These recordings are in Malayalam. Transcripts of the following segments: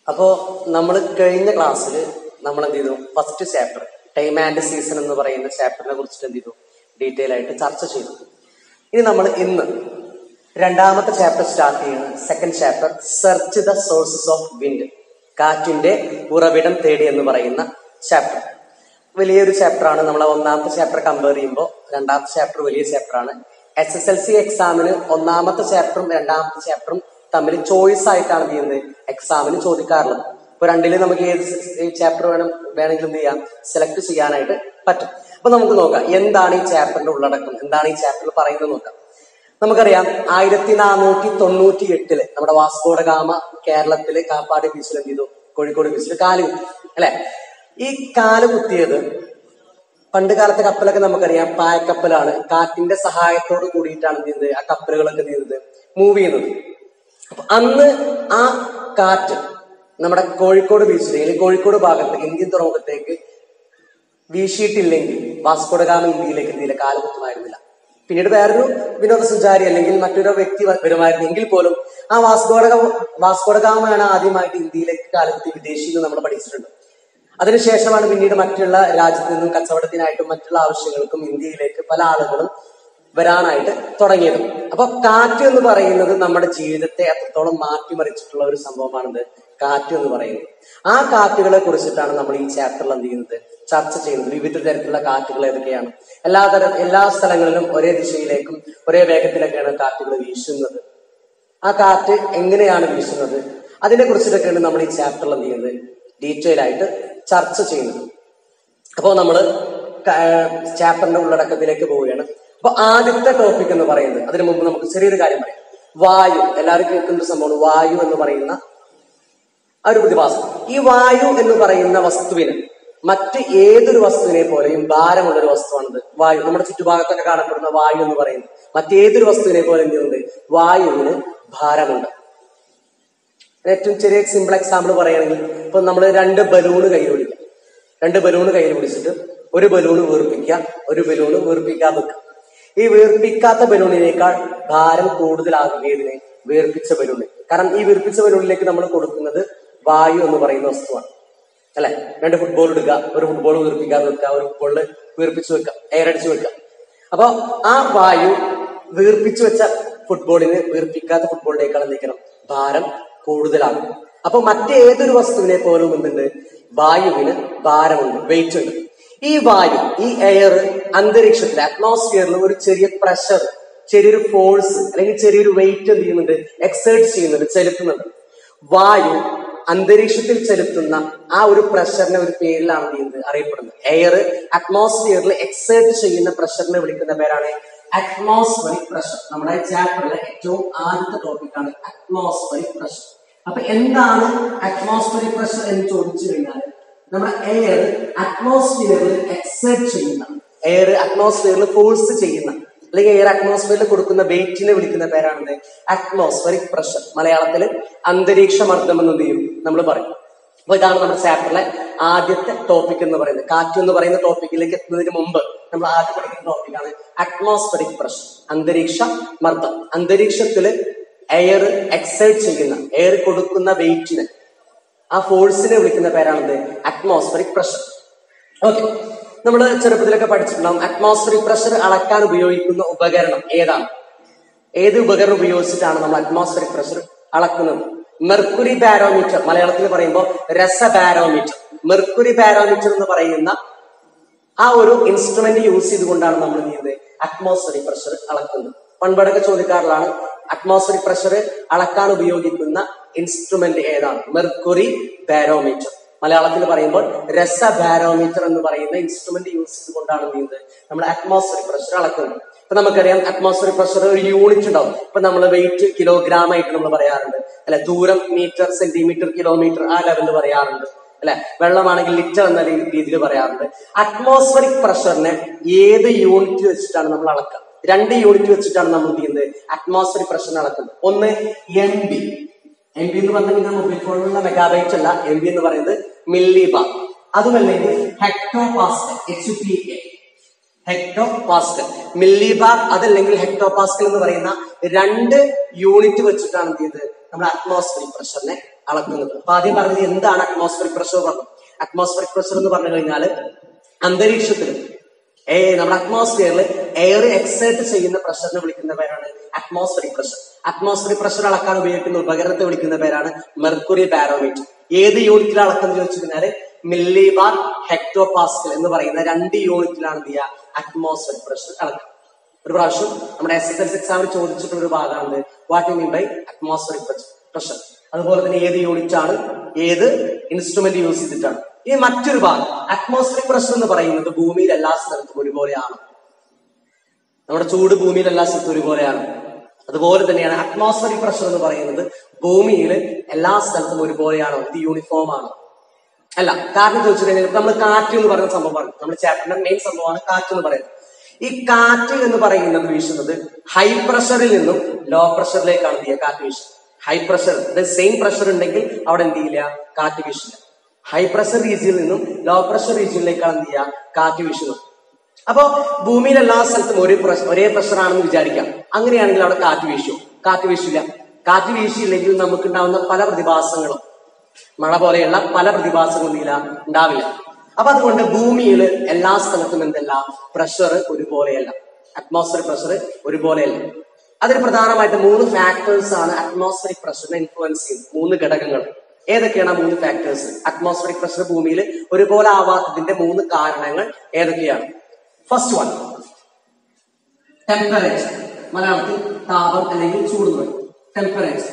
അപ്പോ നമ്മൾ കഴിഞ്ഞ ക്ലാസ്സിൽ നമ്മൾ എന്ത് ചെയ്തു first chapter time and season എന്ന് പറയുന്ന ചാപ്റ്ററിനെ കുറിച്ചിട്ട് എന്ത് ചെയ്തു ഡീറ്റെയിൽ ആയിട്ട് ചർച്ച ചെയ്തു ഇനി നമ്മൾ ഇന്ന് രണ്ടാമത്തെ ചാപ്റ്റർ സ്റ്റാർട്ട് ചെയ്യുന്നത് second chapter search the sources of wind കാറ്റിന്റെ ഉറവിടം തേടി എന്ന് പറയുന്ന ചാപ്റ്റർ വലിയൊരു ചാപ്റ്റർ ആണ് നമ്മൾ ഒന്നാമത്തെ ചാപ്റ്റർ കമ്പയർ ചെയ്യുമ്പോൾ രണ്ടാമത്തെ ചാപ്റ്റർ വലിയ ചാപ്റ്റർ ആണ് എസ് എസ് എൽ സി എക്സാമിന് ഒന്നാമത്തെ ചാപ്റ്ററും രണ്ടാമത്തെ ചാപ്റ്ററും തമ്മിൽ ചോയ്സ് ആയിട്ടാണ് എന്ത് ചെയ്യുന്നത് എക്സാമിന് ചോദിക്കാറുള്ളത് ഇപ്പൊ രണ്ടില് നമുക്ക് ഏത് ചാപ്റ്റർ വേണം വേണമെങ്കിലും എന്ത് ചെയ്യാം സെലക്ട് ചെയ്യാനായിട്ട് പറ്റും അപ്പൊ നമുക്ക് നോക്കാം എന്താണ് ഈ ചാപ്റ്ററിന്റെ ഉള്ളടക്കം എന്താണ് ഈ ചാപ്റ്ററിൽ പറയുന്നത് നോക്കാം നമുക്കറിയാം ആയിരത്തി നാനൂറ്റി തൊണ്ണൂറ്റി എട്ടില് നമ്മുടെ വാസ്കോഡ ഗാമ കേരളത്തില് കാപ്പാട് ബീച്ചിൽ എന്ത് ചെയ്തു കോഴിക്കോട് ബീച്ചിൽ കാല് കുത്തി അല്ലെ ഈ കാല് കുത്തിയത് പണ്ട് കാലത്തെ കപ്പലൊക്കെ നമുക്കറിയാം പായക്കപ്പലാണ് കാറ്റിന്റെ സഹായത്തോട് കൂടിയിട്ടാണ് എന്ത് ചെയ്യുന്നത് ആ കപ്പലുകളൊക്കെ എന്ത് ചെയ്യുന്നത് മൂവ് ചെയ്യുന്നത് അപ്പൊ അന്ന് ആ കാറ്റ് നമ്മുടെ കോഴിക്കോട് ബീച്ചിൽ അല്ലെങ്കിൽ കോഴിക്കോട് ഭാഗത്ത് ഇന്ത്യൻ തുറമുഖത്തേക്ക് വീശിയിട്ടില്ലെങ്കിൽ വാസ്കോഡ ഗാമ ഇന്ത്യയിലേക്ക് എന്തിയില്ല കാലുകുത്തുമായിരുന്നില്ല പിന്നീട് വേറൊരു വിനോദസഞ്ചാരി അല്ലെങ്കിൽ മറ്റൊരു വ്യക്തി വ- വരുമായിരുന്നു എങ്കിൽ പോലും ആ വാസ്കോഡ വാസ്കോഡ ഗാമയാണ് ആദ്യമായിട്ട് ഇന്ത്യയിലേക്ക് കാലുകുത്തി വിദേശിയിൽ നിന്ന് നമ്മൾ പഠിച്ചിട്ടുണ്ട് അതിനുശേഷമാണ് പിന്നീട് മറ്റുള്ള രാജ്യത്ത് നിന്നും കച്ചവടത്തിനായിട്ടും മറ്റുള്ള ആവശ്യങ്ങൾക്കും ഇന്ത്യയിലേക്ക് പല ആളുകളും വരാനായിട്ട് തുടങ്ങിയത് അപ്പൊ കാറ്റ് എന്ന് പറയുന്നത് നമ്മുടെ ജീവിതത്തെ എത്രത്തോളം മാറ്റിമറിച്ചിട്ടുള്ള ഒരു സംഭവമാണിത് കാറ്റ് എന്ന് പറയുന്നത് ആ കാറ്റുകളെ കുറിച്ചിട്ടാണ് നമ്മൾ ഈ ചാപ്റ്ററിൽ എന്ത് ചെയ്യുന്നത് ചർച്ച ചെയ്യുന്നത് വിവിധ തരത്തിലുള്ള കാറ്റുകൾ ഏതൊക്കെയാണ് എല്ലാ തരം എല്ലാ സ്ഥലങ്ങളിലും ഒരേ ദിശയിലേക്കും ഒരേ വേഗത്തിലൊക്കെയാണ് കാറ്റുകൾ വീശുന്നത് ആ കാറ്റ് എങ്ങനെയാണ് വീശുന്നത് അതിനെ കുറിച്ചിട്ടൊക്കെയാണ് നമ്മൾ ഈ ചാപ്റ്ററിൽ എന്ത് ചെയ്യുന്നത് ഡീറ്റെയിൽ ആയിട്ട് ചർച്ച ചെയ്യുന്നത് അപ്പോൾ നമ്മൾ ചാപ്റ്ററിന്റെ ഉള്ളടക്കത്തിലേക്ക് പോവുകയാണ് അപ്പൊ ആദ്യത്തെ ടോപ്പിക് എന്ന് പറയുന്നത് അതിനു മുമ്പ് നമുക്ക് ചെറിയൊരു കാര്യം പറയാം വായു എല്ലാവരും കേൾക്കുന്ന ഒരു സംഭവമാണ് വായു എന്ന് പറയുന്ന ആ ഒരു പ്രതിഭാസം ഈ വായു എന്ന് പറയുന്ന വസ്തുവിന് മറ്റ് ഏതൊരു വസ്തുവിനെ പോലെയും ഭാരമുള്ള ഒരു വസ്തുവാണിത് വായു നമ്മുടെ ചുറ്റുഭാഗത്തൊക്കെ കാണപ്പെടുന്ന വായു എന്ന് പറയുന്നത് മറ്റേതൊരു വസ്തുവിനെ പോലെ എന്ത് ചെയ്യുന്നുണ്ട് വായുവിന് ഭാരമുണ്ട് ഏറ്റവും ചെറിയ സിമ്പിൾ എക്സാമ്പിൾ പറയുകയാണെങ്കിൽ ഇപ്പൊ നമ്മൾ രണ്ട് ബലൂണ് കയ്യിൽ പിടിക്കാം രണ്ട് ബലൂണ് കയ്യിൽ പിടിച്ചിട്ട് ഒരു ബലൂണ് വീർപ്പിക്കുക ഒരു ബലൂണ് വീർപ്പിക്കാതെ വെക്കുക ഈ വീർപ്പിക്കാത്ത ബലൂണിനേക്കാൾ ഭാരം കൂടുതലാകുകയതിന് വീർപ്പിച്ച ബലൂണ് കാരണം ഈ വീർപ്പിച്ച ബലൂണിലേക്ക് നമ്മൾ കൊടുക്കുന്നത് വായു എന്ന് പറയുന്ന വസ്തുവാണ് അല്ലെ രണ്ട് ഫുട്ബോൾ എടുക്കുക ഒരു ഫുട്ബോൾ വീർപ്പിക്കാതെ വെക്കുക ഒരു ഫുട്ബോളിൽ വീർപ്പിച്ചു വെക്കുക എയർ അടിച്ചു വെക്കുക അപ്പൊ ആ വായു വീർപ്പിച്ചു വെച്ച ഫുട്ബോളിന് വീർപ്പിക്കാത്ത ഫുട്ബോളിനേക്കാൾ എന്തിക്കണം ഭാരം കൂടുതലാകും അപ്പൊ മറ്റേതൊരു വസ്തുവിനെ പോലും എന്തുണ്ട് വായുവിന് ഭാരമുണ്ട് വെയിറ്റ് ഉണ്ട് ഈ വായു ഈ എയർ അന്തരീക്ഷത്തിൽ അറ്റ്മോസ്ഫിയറിൽ ഒരു ചെറിയ പ്രഷർ ചെറിയൊരു ഫോഴ്സ് അല്ലെങ്കിൽ ചെറിയൊരു വെയിറ്റ് എന്ത് ചെയ്യുന്നുണ്ട് എക്സേർട്ട് ചെയ്യുന്നുണ്ട് ചെലുത്തുന്നുണ്ട് വായു അന്തരീക്ഷത്തിൽ ചെലുത്തുന്ന ആ ഒരു പ്രഷറിനെ ഒരു പേരിലാണ് എന്ത് ചെയ്യുന്നത് അറിയപ്പെടുന്നത് എയർ അറ്റ്മോസ്ഫിയറിൽ എക്സേർട്ട് ചെയ്യുന്ന പ്രഷറിനെ വിളിക്കുന്ന പേരാണ് അറ്റ്മോസ്ഫറിക് പ്രഷർ നമ്മുടെ ചാപ്റ്ററിലെ ഏറ്റവും ആദ്യത്തെ ടോപ്പിക്കാണ് അറ്റ്മോസ്ഫറിക് പ്രഷർ അപ്പൊ എന്താണ് അറ്റ്മോസ്ഫറിക് പ്രഷർ എന്ന് ചോദിച്ചു കഴിഞ്ഞാൽ നമ്മുടെ എയർ അറ്റ്മോസ്ഫിയറിൽ എക്സേർട്ട് ചെയ്യുന്ന എയർ അറ്റ്മോസ്ഫിയറിൽ ഫോഴ്സ് ചെയ്യുന്ന അല്ലെങ്കിൽ എയർ അറ്റ്മോസ്ഫിയറിൽ കൊടുക്കുന്ന വെയിറ്റിനെ വിളിക്കുന്ന പേരാണ് അറ്റ്മോസ്ഫറിക് പ്രഷർ മലയാളത്തിൽ അന്തരീക്ഷ മർദ്ദം എന്ന് എന്ത് ചെയ്യും നമ്മൾ പറയും അപ്പൊ ഇതാണ് നമ്മുടെ ചാപ്റ്ററിലെ ആദ്യത്തെ ടോപ്പിക് എന്ന് പറയുന്നത് കാറ്റ് എന്ന് പറയുന്ന ടോപ്പിക്കിലേക്ക് എത്തുന്നതിന് മുമ്പ് നമ്മൾ ആദ്യം പഠിക്കുന്ന ടോപ്പിക്കാണ് അറ്റ്മോസ്ഫറിക് പ്രഷർ അന്തരീക്ഷ മർദ്ദം അന്തരീക്ഷത്തില് എയർ എക്സൈറ്റ് ചെയ്യുന്ന എയർ കൊടുക്കുന്ന വെയിറ്റിന് ആ ഫോഴ്സിനെ വിളിക്കുന്ന പേരാണത് അറ്റ്മോസ്ഫറിക് പ്രഷർ ഓക്കെ നമ്മൾ ചെറുപ്പത്തിലൊക്കെ പഠിച്ചിട്ടുണ്ടാവും അറ്റ്മോസ്ഫറിക് പ്രഷർ അളക്കാൻ ഉപയോഗിക്കുന്ന ഉപകരണം ഏതാണ് ഏത് ഉപകരണം ഉപയോഗിച്ചിട്ടാണ് നമ്മൾ അറ്റ്മോസ്ഫറിക് പ്രഷർ അളക്കുന്നത് മെർക്കുറി ബാരോമീറ്റർ മലയാളത്തിൽ പറയുമ്പോൾ രസ ബാരോമീറ്റർ മെർക്കുറി ബാരോമീറ്റർ എന്ന് പറയുന്ന ആ ഒരു ഇൻസ്ട്രുമെന്റ് യൂസ് ചെയ്തുകൊണ്ടാണ് നമ്മൾ എന്ത് ചെയ്യുന്നത് അറ്റ്മോസ്ഫറിക് പ്രഷർ അളക്കുന്നത് പൺപടൊക്കെ ചോദിക്കാറുള്ളതാണ് അറ്റ്മോസ്ഫറിക് പ്രഷർ അളക്കാൻ ഉപയോഗിക്കുന്ന ഇൻസ്ട്രുമെന്റ് ഏതാണ് മെർക്കുറി ബാരോമീറ്റർ മലയാളത്തിൽ പറയുമ്പോൾ രസ ബാരോമീറ്റർ എന്ന് പറയുന്ന ഇൻസ്ട്രുമെന്റ് യൂസ് ചെയ്തുകൊണ്ടാണ് എന്ത് ചെയ്യുന്നത് നമ്മൾ അറ്റ്മോസ്ഫറിക് പ്രഷർ അളക്കുന്നത് ഇപ്പൊ നമുക്കറിയാം അറ്റ്മോസ്ഫറിക് പ്രഷർ ഒരു യൂണിറ്റ് ഉണ്ടാവും ഇപ്പൊ നമ്മൾ വെയിറ്റ് കിലോഗ്രാം ആയിട്ട് നമ്മൾ പറയാറുണ്ട് അല്ലെ ദൂരം മീറ്റർ സെന്റിമീറ്റർ കിലോമീറ്റർ ആ ലെവലിൽ പറയാറുണ്ട് അല്ലെ വെള്ളമാണെങ്കിൽ ലിറ്റർ എന്ന രീതിയിൽ പറയാറുണ്ട് അറ്റ്മോസ്ഫറിക് പ്രഷറിനെ ഏത് യൂണിറ്റ് വെച്ചിട്ടാണ് നമ്മൾ അളക്കുക രണ്ട് യൂണിറ്റ് വെച്ചിട്ടാണ് നമ്മൾ എന്ത് ചെയ്യുന്നത് അറ്റ്മോസ്ഫറിക് പ്രഷറിനെ അളക്കുന്നത് ഒന്ന് എം ബി എം ബി എന്ന് പറഞ്ഞാൽ നിങ്ങൾ മൊബൈൽ ഫോണിലുള്ള മെഗാബൈറ്റ് അല്ല എം ബി എന്ന് പറയുന്നത് മില്ലി ബാർ അതുമല്ലെങ്കിൽ hectopascal H P A hectopascal millibar അതല്ലെങ്കിൽ ഹെക്ടോ പാസ്കൽ എന്ന് പറയുന്ന രണ്ട് യൂണിറ്റ് വെച്ചിട്ടാണ് എന്ത് ചെയ്തത് നമ്മുടെ അറ്റ്മോസ്ഫിയറിക് പ്രഷറിനെ അളക്കുന്നത് അപ്പൊ ആദ്യം പറഞ്ഞത് എന്താണ് അറ്റ്മോസ്ഫിയറിക് പ്രഷർ പറഞ്ഞു അറ്റ്മോസ്ഫിയറിക് പ്രഷർ എന്ന് പറഞ്ഞു കഴിഞ്ഞാൽ അന്തരീക്ഷത്തിൽ ഏ നമ്മുടെ അറ്റ്മോസ്ഫിയറിൽ എയർ എക്സേർട്ട് ചെയ്യുന്ന പ്രഷറിനെ വിളിക്കുന്ന പേരാണ് അറ്റ്മോസ്ഫിയറിക് പ്രഷർ അറ്റ്മോസ്ഫിയറിക് പ്രഷർ അളക്കാൻ ഉപയോഗിക്കുന്ന ഉപകരണത്തെ വിളിക്കുന്ന പേരാണ് മെർക്കുറി ബാരോമീറ്റർ ഏത് യൂണിറ്റിൽ അളക്കുന്നത് ചോദിച്ചു കഴിഞ്ഞാല് മില്ലി ബാർ ഹെക്ടോ പാസ്കൽ എന്ന് പറയുന്ന രണ്ട് യൂണിറ്റിലാണ് എന്ത് ചെയ്യുക അറ്റ്മോസ്ഫിയറിക് പ്രഷർ അളക്കുക ഒരു പ്രാവശ്യം നമ്മുടെ എസ് എസ് എൽ സി എക്സാമിൽ ചോദിച്ചിട്ടുള്ള ഒരു ഭാഗമാണ് what you mean by atmospheric pressure അതുപോലെ തന്നെ ഏത് യൂണിറ്റ് ആണ് ഏത് ഇൻസ്ട്രുമെന്റ് യൂസ് ചെയ്തിട്ടാണ് ഇനി മറ്റൊരു ഭാഗം അറ്റ്മോസ്ഫിയറിക് പ്രഷർ എന്ന് പറയുന്നത് ഭൂമിയിൽ എല്ലാ സ്ഥലത്തും ഒരുപോലെയാണ് നമ്മുടെ ചൂട് ഭൂമിയിൽ എല്ലാ സ്ഥലത്തും ഒരുപോലെയാണ് അതുപോലെ തന്നെയാണ് അറ്റ്മോസ്ഫിയറിക് പ്രഷർ എന്ന് പറയുന്നത് ഭൂമിയിൽ എല്ലാ സ്ഥലത്തും ഒരുപോലെയാണോ ഇത് യൂണിഫോം ആണ് അല്ല കാരണം ചോദിച്ചു കഴിഞ്ഞാൽ നമ്മൾ കാറ്റ് എന്ന് പറയുന്ന സംഭവമാണ് നമ്മുടെ ചാപ്റ്ററിന്റെ മെയിൻ സംഭവമാണ് കാറ്റ് എന്ന് പറയുന്നത് ഈ കാറ്റ് എന്ന് പറയുന്നത് വീശുന്നത് ഹൈ പ്രഷറിൽ നിന്നും ലോ പ്രഷറിലേക്കാണ് എന്ത് ചെയ്യുക കാറ്റ് വീശുന്നത് ഹൈ പ്രഷർ സെയിം പ്രഷർ ഉണ്ടെങ്കിൽ അവിടെ എന്ത് ചെയ്യില്ല കാറ്റ് വീശില്ല ഹൈ പ്രഷർ റീജിയനിൽ നിന്നും ലോ പ്രഷർ റീജിയനിലേക്കാണ് എന്ത് ചെയ്യുക കാറ്റ് വീശുന്നത് അപ്പോ ഭൂമിയിൽ എല്ലാ സ്ഥലത്തും ഒരേ പ്രഷർ ഒരേ പ്രഷർ ആണെന്ന് വിചാരിക്കാം അങ്ങനെയാണെങ്കിൽ അവിടെ കാറ്റ് വീശുമോ കാറ്റ് വീശില്ല കാറ്റ് വീശിയില്ലെങ്കിൽ നമുക്ക് ഉണ്ടാവുന്ന പല പ്രതിഭാസങ്ങളും മഴ പോലെയുള്ള പല പ്രതിഭാസങ്ങളും ഇല്ല ഉണ്ടാവില്ല അപ്പൊ അതുകൊണ്ട് ഭൂമിയിൽ എല്ലാ സ്ഥലത്തും എന്തല്ല പ്രഷർ ഒരുപോലെയല്ല അറ്റ്മോസ്ഫിയറിക് പ്രഷർ ഒരുപോലെയല്ല അതിൽ പ്രധാനമായിട്ട് മൂന്ന് ഫാക്ടേഴ്സ് ആണ് അറ്റ്മോസ്ഫിയറിക് പ്രഷറിനെ ഇൻഫ്ലുവൻസ് ചെയ്യുന്നത് മൂന്ന് ഘടകങ്ങൾ ഏതൊക്കെയാണ് ആ മൂന്ന് ഫാക്ടേഴ്സ് അറ്റ്മോസ്ഫിയറിക് പ്രഷർ ഭൂമിയിൽ ഒരുപോലെ ആവാത്തതിന്റെ മൂന്ന് കാരണങ്ങൾ ഏതൊക്കെയാണ് ഫസ്റ്റ് വൺ ടെമ്പറേച്ചർ മലയാളത്തിൽ താപം അല്ലെങ്കിൽ ചൂട് എന്ന് പറയും ടെമ്പറേച്ചർ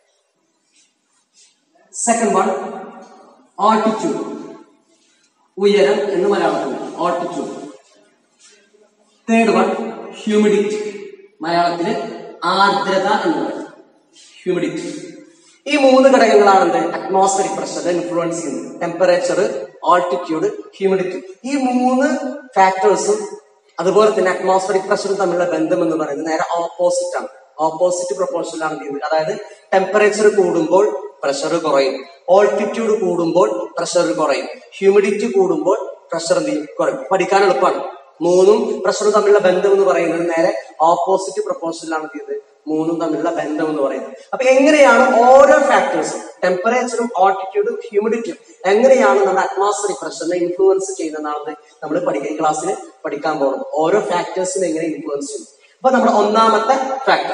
സെക്കൻഡ് വൺ ഓൾട്ടിറ്റ്യൂഡ് ഉയരം എന്ന് മലയാളത്തിൽ ഓൾട്ടിറ്റ്യൂഡ് തേർഡ് വൺ ഹ്യൂമിഡിറ്റി മലയാളത്തില് ആർദ്രത എന്ന് പറയും ഹ്യൂമിഡിറ്റി ഈ മൂന്ന് ഘടകങ്ങളാണ് എന്ത് അറ്റ്മോസ്ഫിയറിക് പ്രഷറിനെ ഇൻഫ്ലുവൻസ് ചെയ്യുന്നത് ടെമ്പറേച്ചർ ഓൾട്ടിറ്റ്യൂഡ് ഹ്യൂമിഡിറ്റി ഈ മൂന്ന് ഫാക്ടേഴ്സും അതുപോലെ തന്നെ അറ്റ്മോസ്ഫിയറിക് പ്രഷറും തമ്മിലുള്ള ബന്ധം എന്ന് പറയുന്നത് നേരെ ഓപ്പോസിറ്റ് ആണ് ഓപ്പോസിറ്റ് പ്രൊപ്പോർഷനിലാണ് ചെയ്യുന്നത് അതായത് ടെമ്പറേച്ചർ കൂടുമ്പോൾ പ്രഷർ കുറയും ഓൾട്ടിറ്റ്യൂഡ് കൂടുമ്പോൾ പ്രഷർ കുറയും ഹ്യൂമിഡിറ്റി കൂടുമ്പോൾ പ്രഷർ എന്ത് ചെയ്യും കുറയും പഠിക്കാൻ എളുപ്പമാണ് മൂന്നും പ്രഷറും തമ്മിലുള്ള ബന്ധം എന്ന് പറയുന്നത് നേരെ ഓപ്പോസിറ്റ് പ്രൊപ്പോർഷനിലാണ് ചെയ്യുന്നത് മൂന്നും തമ്മിലുള്ള ബന്ധം എന്ന് പറയുന്നത് അപ്പൊ എങ്ങനെയാണ് ഓരോ ഫാക്ടേഴ്സും ടെമ്പറേച്ചറും ഓൾട്ടിറ്റ്യൂഡും ഹ്യൂമിഡിറ്റിയും എങ്ങനെയാണ് നമ്മുടെ അറ്റ്മോസ്ഫിയറിക് പ്രഷറിനെ ഇൻഫ്ലുവൻസ് ചെയ്യുന്നതാണ് നമ്മൾ പഠിക്കുന്ന ക്ലാസ്സിൽ പഠിക്കാൻ പോകുന്നത് ഓരോ ഫാക്ടേഴ്സിനെ എങ്ങനെ ഇൻഫ്ലുവൻസ് ചെയ്യും അപ്പൊ നമ്മുടെ ഒന്നാമത്തെ ഫാക്ടർ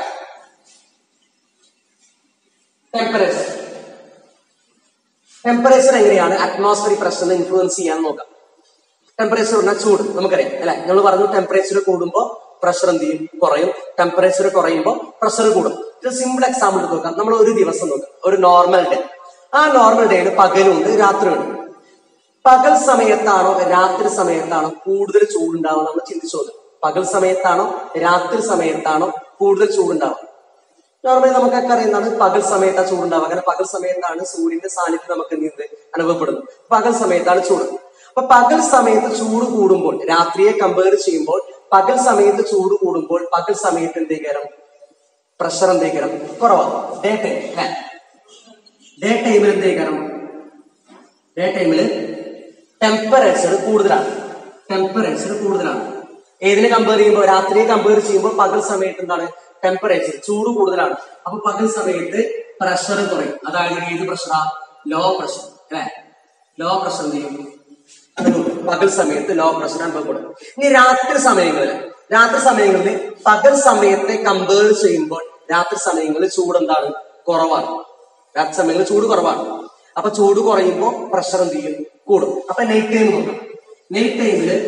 ടെമ്പറേച്ചർ ടെമ്പറേച്ചർ എങ്ങനെയാണ് അറ്റ്മോസ്ഫിയറിക് പ്രഷറിനെ ഇൻഫ്ലുവൻസ് ചെയ്യാൻ നോക്കാം ടെമ്പറേച്ചർ പറഞ്ഞാൽ ചൂട് നമുക്കറിയാം അല്ലെ നമ്മൾ പറഞ്ഞു ടെമ്പറേച്ചർ കൂടുമ്പോൾ പ്രഷർ എന്ത് ചെയ്യും കുറയും ടെമ്പറേച്ചർ കുറയുമ്പോൾ പ്രഷർ കൂടും ഇത് സിമ്പിൾ എക്സാമ്പിൾ എടുത്ത് നോക്കാം നമ്മൾ ഒരു ദിവസം നോക്കാം ഒരു നോർമൽ ഡേ ആ നോർമൽ ഡേയിൽ പകലുണ്ട് രാത്രിയുണ്ട് പകൽ സമയത്താണോ രാത്രി സമയത്താണോ കൂടുതൽ ചൂടുണ്ടാവുക നമ്മൾ ചിന്തിച്ചു നോക്കാം പകൽ സമയത്താണോ രാത്രി സമയത്താണോ കൂടുതൽ ചൂടുണ്ടാവുക നോർമലി നമുക്കൊക്കെ അറിയുന്നതാണ് പകൽ സമയത്താണ് ചൂടുണ്ടാവുക അങ്ങനെ പകൽ സമയത്താണ് സൂര്യന്റെ സാന്നിധ്യം നമുക്ക് എന്ത് ചെയ്യുന്നത് അനുഭവപ്പെടുന്നത് പകൽ സമയത്താണ് ചൂട് അപ്പൊ പകൽ സമയത്ത് ചൂട് കൂടുമ്പോൾ രാത്രിയെ കമ്പയർ ചെയ്യുമ്പോൾ പകൽ സമയത്ത് ചൂട് കൂടുമ്പോൾ പകൽ സമയത്ത് എന്തേക്കാരം പ്രഷർ എന്തേക്കാരം കുറവാണ് ഡേ ടൈം അല്ലെ ഡേ ടൈമിൽ എന്തേക്കാരം ഡേ ടൈമിൽ ടെമ്പറേച്ചർ കൂടുതലാണ് ടെമ്പറേച്ചർ കൂടുതലാണ് ഏതിനെ കമ്പയർ ചെയ്യുമ്പോൾ രാത്രിയെ കമ്പയർ ചെയ്യുമ്പോൾ പകൽ സമയത്ത് എന്താണ് ടെമ്പറേച്ചർ ചൂട് കൂടുതലാണ് അപ്പൊ പകൽ സമയത്ത് പ്രഷർ കുറയും അതായത് ഏത് പ്രഷറാ ലോ പ്രഷർ അല്ലെ ലോ പ്രഷർ എന്ത് ചെയ്യും അനുഭവപ്പെടും പകൽ സമയത്ത് ലോ പ്രഷർ അനുഭവപ്പെടും ഇനി രാത്രി സമയങ്ങളിൽ രാത്രി സമയങ്ങളിൽ പകൽ സമയത്തെ കമ്പയർ ചെയ്യുമ്പോൾ രാത്രി സമയങ്ങളിൽ ചൂട് എന്താണ് കുറവാണ് രാത്രി സമയങ്ങളിൽ ചൂട് കുറവാണ് അപ്പൊ ചൂട് കുറയുമ്പോൾ പ്രഷർ എന്ത് ചെയ്യും കൂടും അപ്പൊ നൈറ്റ് ടൈം നോക്കാം നൈറ്റ് ടൈമില്